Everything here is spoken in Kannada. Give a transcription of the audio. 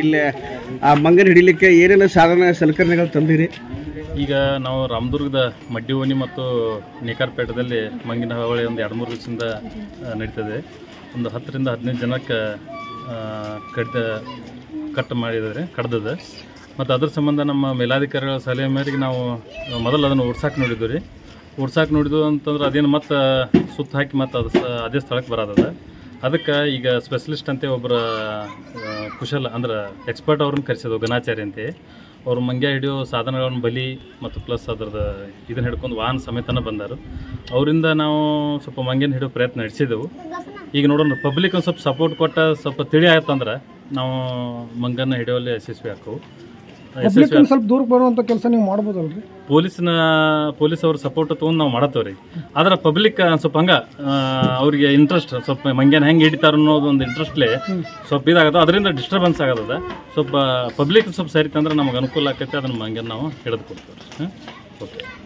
ಇಲ್ಲಿ ಆ ಮಂಗನ ಹಿಡಿಲಿಕ್ಕೆ ಏನೇನು ಸಾಧನ ಸಲಕರಣೆಗಳು ತಂದಿರಿ ಈಗ ನಾವು ರಾಮದುರ್ಗದ ಮಡ್ಡಿವೋನಿ ಮತ್ತು ನೇಕಾರ್ಪೇಟದಲ್ಲಿ ಮಂಗಿನ ಹಾವಳಿ ಒಂದು ಎರಡು ಮೂರು ದಿವಸದಿಂದ ಆ, ನಡೀತದೆ ಒಂದು ಹತ್ತರಿಂದ ಹದಿನೈದು ಜನಕ್ಕೆ ಆ, ಕಡ್ದ ಕಟ್ ಮಾಡಿದ್ದಾರೆ ಕಡ್ದದ ಮತ್ತು ಅದ್ರ ಸಂಬಂಧ ನಮ್ಮ ಮೇಲಾಧಿಕಾರಿಗಳ ಸಲಹೆ ಮೇರೆಗೆ ನಾವು ಮೊದಲು ಅದನ್ನು ಓಡ್ಸಾಕೆ ನೋಡಿದ್ವಿ ರೀ ಓಡ್ಸಾಕೆ ನೋಡಿದ್ವು ಅಂತಂದ್ರೆ ಅದೇನು ಮತ್ತೆ ಸುತ್ತ ಹಾಕಿ ಮತ್ತೆ ಅದು ಸ ಅದೇ ಸ್ಥಳಕ್ಕೆ ಬರೋದದ ಅದಕ್ಕೆ ಈಗ ಸ್ಪೆಷಲಿಸ್ಟ್ ಅಂತ ಒಬ್ಬರ ಆ, ಕುಶಲ ಅಂದ್ರೆ ಎಕ್ಸ್ಪರ್ಟ್ ಅವ್ರನ್ನ ಕರೆಸಿದ್ವು ಗಣಾಚಾರಿ ಅಂತ ಅವ್ರು ಮಂಗ್ಯ ಹಿಡಿಯೋ ಸಾಧನಗಳನ್ನು ಬಲಿ ಮತ್ತು ಪ್ಲಸ್ ಅದ್ರದ್ದು ಇದನ್ನ ಹಿಡ್ಕೊಂಡು ವಾಹನ ಸಮೇತನ ಬಂದರು ಅವರಿಂದ ನಾವು ಸ್ವಲ್ಪ ಮಂಗ್ಯನ ಹಿಡಿಯೋ ಪ್ರಯತ್ನ ನಡೆಸಿದೆವು ಈಗ ನೋಡೋಣ ಪಬ್ಲಿಕ್ ಒಂದು ಸ್ವಲ್ಪ ಸಪೋರ್ಟ್ ಕೊಟ್ಟ ಸ್ವಲ್ಪ ತಿಳಿ ಆಯ್ತಂದ್ರೆ ನಾವು ಮಂಗನ ಹಿಡಿಯೋಲ್ಲಿ ಯಶಸ್ವಿ ಹಾಕವು ಯಶಸ್ವಿ ಸ್ವಲ್ಪ ದೂರಕ್ಕೆ ಬರುವಂಥ ಕೆಲಸ ನೀವು ಮಾಡ್ಬೋದಲ್ರಿ ಪೊಲೀಸ್ನ ಪೊಲೀಸ್ ಅವ್ರ ಸಪೋರ್ಟ್ ತೊಗೊಂಡು ನಾವು ಮಾಡತ್ತೇವ್ರಿ ಆದ್ರೆ ಪಬ್ಲಿಕ್ ಸ್ವಲ್ಪ ಹಂಗ ಆ, ಅವ್ರಿಗೆ ಇಂಟ್ರೆಸ್ಟ್ ಸ್ವಲ್ಪ ಮಂಗ್ಯಾನ ಹೆಂಗೆ ಹಿಡಿತಾರ ಅನ್ನೋದು ಒಂದು ಇಂಟ್ರೆಸ್ಟ್ಲೆ ಸ್ವಲ್ಪ ಇದಾಗದ ಅದರಿಂದ ಡಿಸ್ಟರ್ಬೆನ್ಸ್ ಆಗದ ಸ್ವಲ್ಪ ಪಬ್ಲಿಕ್ ಸ್ವಲ್ಪ ಸರಿತಂದ್ರೆ ನಮಗೆ ಅನುಕೂಲ ಆಕೈತೆ ಅದನ್ನ ಮಂಗ್ಯಾನ ನಾವು ಹಿಡಿದು ಕೊಡ್ತೇವೆ ಓಕೆ